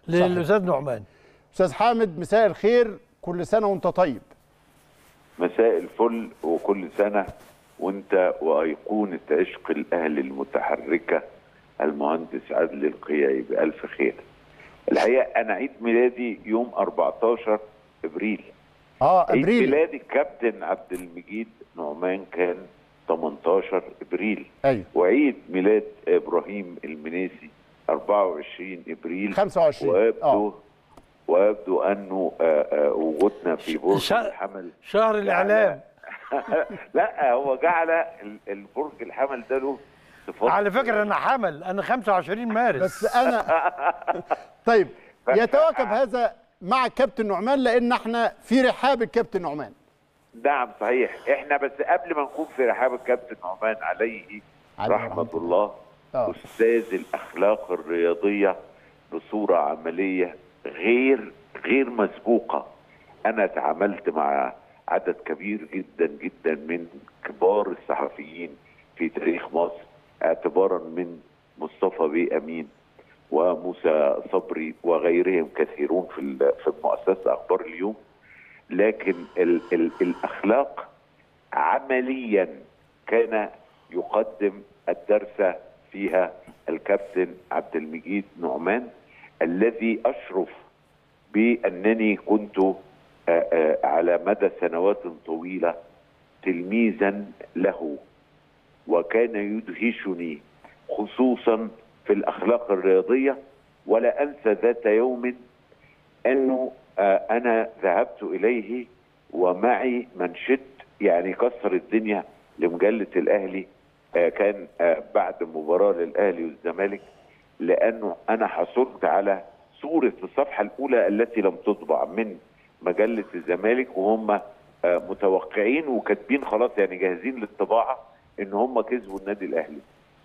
للاستاذ نعمان استاذ حامد مساء الخير كل سنه وانت طيب مساء الفل وكل سنة وانت وأيقونة عشق الأهل المتحركة المهندس عادل القيعي بألف خير الحقيقة أنا عيد ميلادي يوم 14 إبريل اه عيد ابريل ميلاد الكابتن عبد المجيد نعمان كان 18 إبريل ايوه وعيد ميلاد إبراهيم المنيسي 24 إبريل 25 ويبدو اه ويبدو أنه آه، آه، وجودنا في برج شا- الحمل شهر الاعلام لا هو جعل ال- البرج الحمل ده له صفات على فكره انا حمل انا 25 مارس بس انا طيب يتواكب هذا مع الكابتن نعمان لان احنا في رحاب الكابتن نعمان نعم صحيح احنا بس قبل ما نكون في رحاب الكابتن نعمان عليه عليه رحمة رحمة الله آه. أستاذ الأخلاق الرياضية بصورة عملية غير غير مسبوقة أنا تعاملت مع عدد كبير جدا جدا من كبار الصحفيين في تاريخ مصر اعتبارا من مصطفى بيه أمين وموسى صبري وغيرهم كثيرون في ال- في مؤسسة أخبار اليوم لكن ال ال الأخلاق عمليا كان يقدم الدرس فيها الكابتن عبد المجيد نعمان الذي أشرف بأنني كنت آه، آه، على مدى سنوات طويلة تلميذا له وكان يدهشني خصوصا في الأخلاق الرياضية ولا أنسى ذات يوم انه آه، انا ذهبت اليه ومعي منشد يعني كسر الدنيا لمجله الاهلي آه، كان آه، بعد مباراه للاهلي والزمالك لانه انا حصلت على صوره الصفحه الاولى التي لم تطبع من مجله الزمالك وهم آه، متوقعين وكاتبين خلاص يعني جاهزين للطباعه ان هم كسبوا النادي الاهلي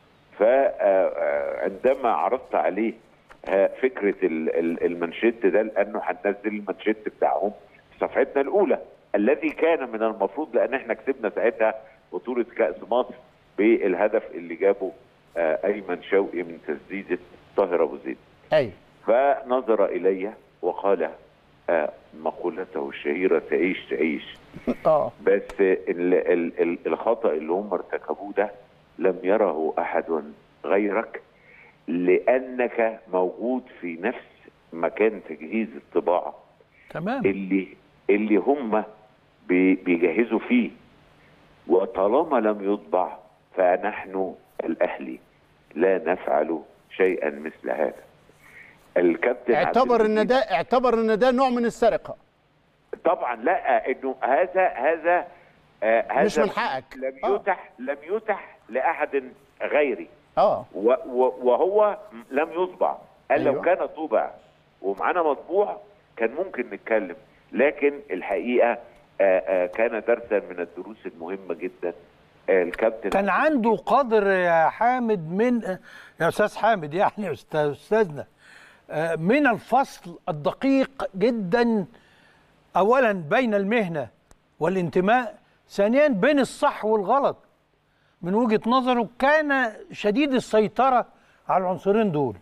فعندما عرضت عليه آه، فكره ال- ال- المانشيت ده لانه هننزل المانشيت بتاعهم في صفحتنا الاولى الذي كان من المفروض لان احنا كسبنا ساعتها بطوله كاس مصر بالهدف اللي جابه آه، ايمن شوقي من تسديده طاهر ابو زيد ايوه فنظر الي وقال آه، مقولته الشهيره تعيش تعيش اه بس ال ال ال الخطا اللي هم ارتكبوه ده لم يره احد غيرك لانك موجود في نفس مكان تجهيز الطباعه تمام اللي اللي هم بي- بيجهزوا فيه وطالما لم يطبع فنحن الاهلي لا نفعل شيئا مثل هذا الكابتن عبد اعتبر ان المجيد- ده اعتبر ان ده نوع من السرقه طبعا لا انه هذا هذا آه هذا مش من حقك. لم آه. يتح لم يتح لاحد غيري اه و و وهو لم يطبع قال لو أيوة. كان طبع ومعانا مطبوع كان ممكن نتكلم لكن الحقيقه آه آه كان درسا من الدروس المهمه جدا آه الكابتن كان عنده قدر يا حامد من يا استاذ حامد يعني أستاذ- استاذنا آه، من الفصل الدقيق جدا اولا بين المهنه والانتماء ثانيا بين الصح والغلط من وجهه نظره كان شديد السيطره على العنصرين دول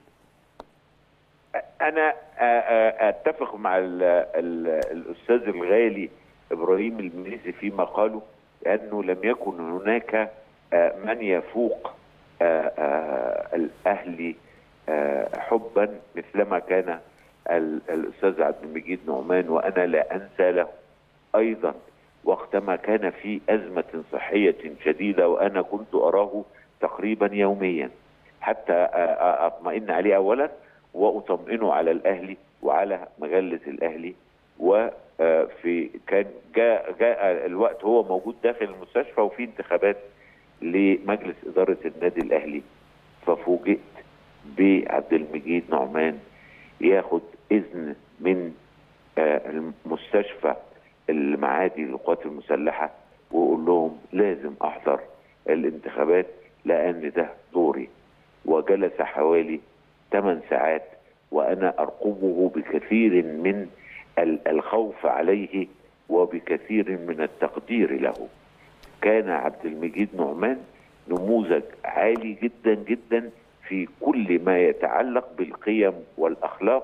انا آه، آه، اتفق مع ال ال الاستاذ الغالي ابراهيم المنيسي فيما قاله انه لم يكن هناك آه، من يفوق آه، آه، الاهلي آه، حبا مثلما كان ال- الاستاذ عبد المجيد نعمان وانا لا انسى له ايضا وقتما كان في ازمه صحيه شديده وانا كنتاراه تقريبا يوميا حتى آه، آه، اطمئن عليه اولا واطمئنه على الاهلي وعلى مجله الاهلي وفي كان جاء جاء الوقت هو موجود داخل المستشفى وفي انتخابات لمجلس اداره النادي الاهلي ففوجئت بعبد المجيد نعمان ياخد اذن من آه، المستشفى المعادي للقوات المسلحه ويقول لهم لازم احضر الانتخابات لان ده دوري وجلس حوالي 8 ساعات وانا ارقبه بكثير من ال- الخوف عليه وبكثير من التقدير له كان عبد المجيد نعمان نموذج عالي جدا جدا في كل ما يتعلق بالقيم والاخلاق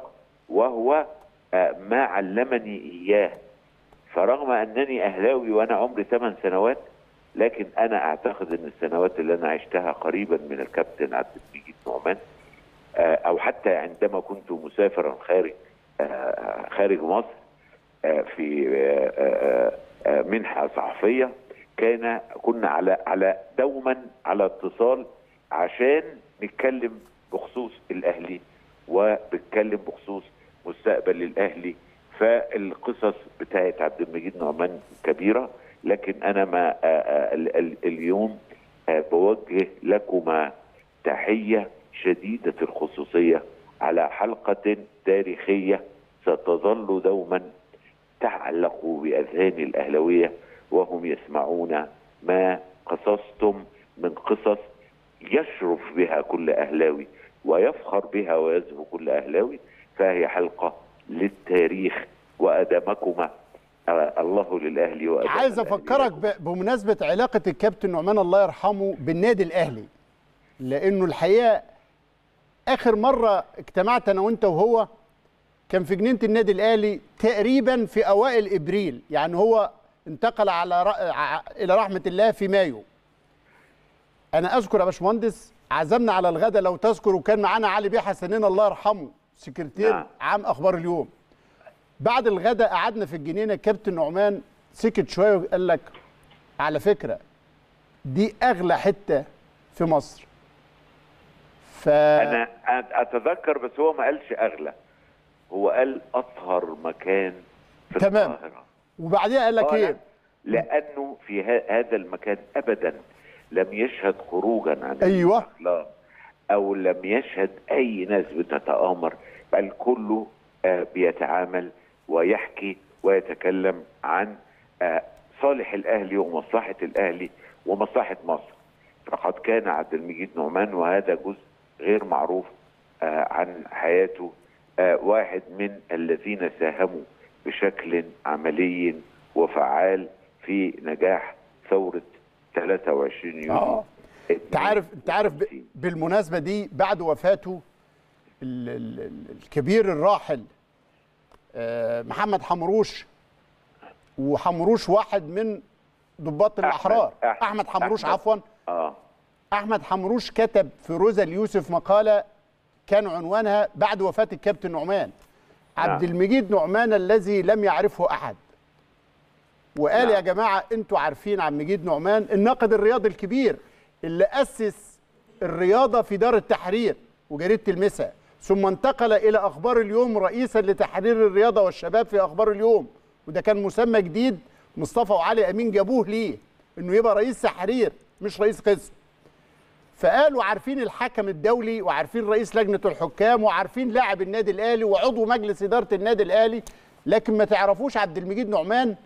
وهو آه، ما علمني اياه فرغم انني اهلاوي وانا عمري 8 سنوات لكن انا اعتقد ان السنوات اللي انا عشتها قريبا من الكابتن عبد المجيد نعمان آه، او حتى عندما كنت مسافرا خارج آه، خارج مصر آه، في آه، آه، آه، منحه صحفيه كان كنا على على دوما على اتصال عشان نتكلم بخصوص الاهلي وبنتكلم بخصوص مستقبل الاهلي فالقصص بتاعت عبد المجيد نعمان كبيره لكن انا ما آه، آه، ال- ال- اليوم آه، بوجه لكما تحيه شديده الخصوصيه على حلقه تاريخيه ستظل دوما تعلق باذهان الاهلاويه وهم يسمعون ما قصصتم من قصص يشرف بها كل اهلاوي ويفخر بها ويزهو كل اهلاوي فهي حلقه للتاريخ وادمكما آه، الله للاهلي وادم عايز الأهلي افكرك لكم. ب- بمناسبه علاقه الكابتن نعمان الله يرحمه بالنادي الاهلي لانه الحقيقه اخر مره اجتمعت انا وانت وهو كان في جنينه النادي الاهلي تقريبا في اوائل ابريل يعني هو انتقل على ر... ع- الى رحمه الله في مايو انا اذكر يا باشمهندس عزمنا على الغداء لو تذكر وكان معانا علي بيه حسنين الله يرحمه سكرتير نعم. عام اخبار اليوم بعد الغداء قعدنا في الجنينه كابتن نعمان سكت شويه وقال لك على فكره دي اغلى حته في مصر ف انا أت- اتذكر بس هو ما قالش اغلى هو قال اطهر مكان في تمام. القاهره وبعديها قال لك قال ايه لانه في ه- هذا المكان ابدا لم يشهد خروجا عن أيوة. الاخلاق او لم يشهد اي ناس بتتامر بل كله آه، بيتعامل ويحكي ويتكلم عن آه، صالح الاهلي ومصلحه الاهلي ومصلحه مصر فقد كان عبد المجيد نعمان وهذا جزء غير معروف آه، عن حياته آه، واحد من الذين ساهموا بشكل عملي وفعال في نجاح ثورة 23 يوليو آه. انت عارف انت عارف ب- 52. بالمناسبه دي بعد وفاته ال- ال- ال- الكبير الراحل آه، محمد حمروش وحمروش واحد من ضباط الاحرار أحمد- احمد حمروش أحمد. عفوا اه احمد حمروش كتب في روزا اليوسف مقاله كان عنوانها بعد وفاه الكابتن نعمان عبد نعم. المجيد نعمان الذي لم يعرفه احد وقال نعم. يا جماعه انتوا عارفين عبد المجيد نعمان الناقد الرياضي الكبير اللي اسس الرياضه في دار التحرير وجريده المساء ثم انتقل الى اخبار اليوم رئيسا لتحرير الرياضه والشباب في اخبار اليوم وده كان مسمى جديد مصطفى وعلي امين جابوه ليه انه يبقى رئيس تحرير مش رئيس قسم فقالوا عارفين الحكم الدولي وعارفين رئيس لجنه الحكام وعارفين لاعب النادي الاهلي وعضو مجلس اداره النادي الاهلي لكن ما تعرفوش عبد المجيد نعمان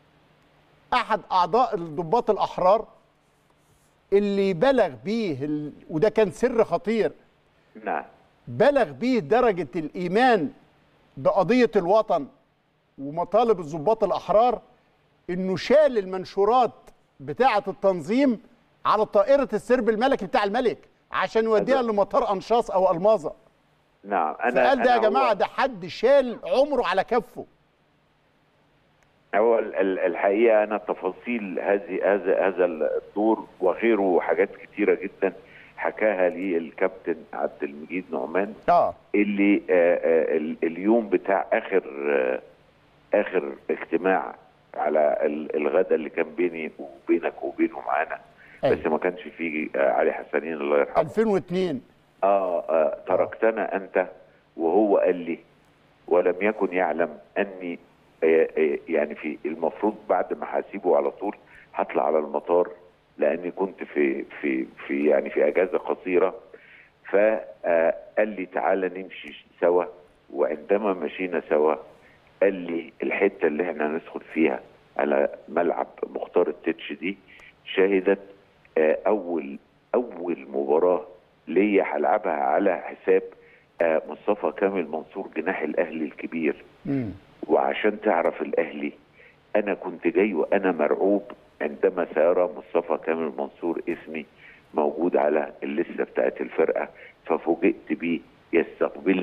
احد اعضاء الضباط الاحرار اللي بلغ بيه ال... وده كان سر خطير نعم بلغ بيه درجه الايمان بقضيه الوطن ومطالب الضباط الاحرار انه شال المنشورات بتاعه التنظيم على طائره السرب الملكي بتاع الملك عشان يوديها أيوة. لمطار انشاص او الماظه نعم انا فقال ده يا أنا جماعه هو- ده حد شال عمره على كفه هو ال- ال- الحقيقه انا تفاصيل هذه هذا هذا الدور وغيره وحاجات كتيره جدا حكاها لي الكابتن عبد المجيد نعمان اه اللي آه، آه، ال- اليوم بتاع اخر آه، اخر اجتماع على ال- الغدا اللي كان بيني وبينك وبينه معانا أيوة. بس ما كانش فيه آه، علي حسنين الله يرحمه 2002 آه, اه تركتنا انت وهو قال لي ولم يكن يعلم اني آه آه يعني في المفروض بعد ما هسيبه على طول هطلع على المطار لاني كنت في في في يعني في اجازه قصيره فقال لي تعالى نمشي سوا وعندما مشينا سوا قال لي الحته اللي احنا هندخل فيها على ملعب مختار التتش دي شهدت آه، اول اول مباراه ليا هلعبها على حساب آه، مصطفى كامل منصور جناح الاهلي الكبير مم. وعشان تعرف الاهلي انا كنت جاي وانا مرعوب عندما سيرى مصطفى كامل منصور اسمي موجود على اللسته بتاعت الفرقه ففوجئت بيه يستقبلني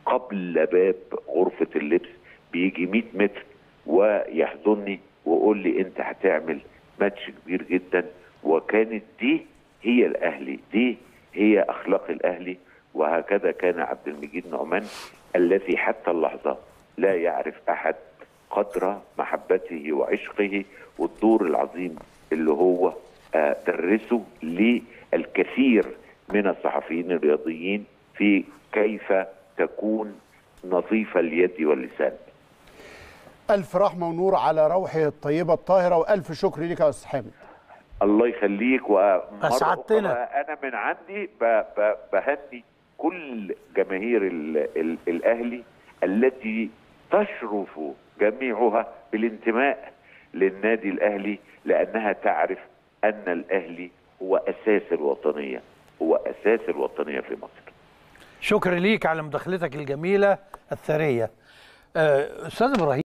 قبل باب غرفه اللبس بيجي 100 متر ويحضني ويقول لي انت هتعمل ماتش كبير جدا وكانت دي هي الاهلي دي هي اخلاق الاهلي وهكذا كان عبد المجيد نعمان الذي حتى اللحظه لا يعرف احد قدر محبته وعشقه والدور العظيم اللي هو آه، درسه للكثير من الصحفيين الرياضيين في كيف تكون نظيف اليد واللسان الف رحمه ونور على روحه الطيبه الطاهره والف شكر لك يا استاذ حامد الله يخليك ومرة أسعدتنا. أخرى أنا من عندي ب- ب- بهني كل جماهير ال ال الأهلي التي تشرف جميعها بالانتماء للنادي الأهلي لأنها تعرف أن الأهلي هو أساس الوطنية هو أساس الوطنية في مصر شكرا ليك على مداخلتك الجميله الثريه آه، استاذ ابراهيم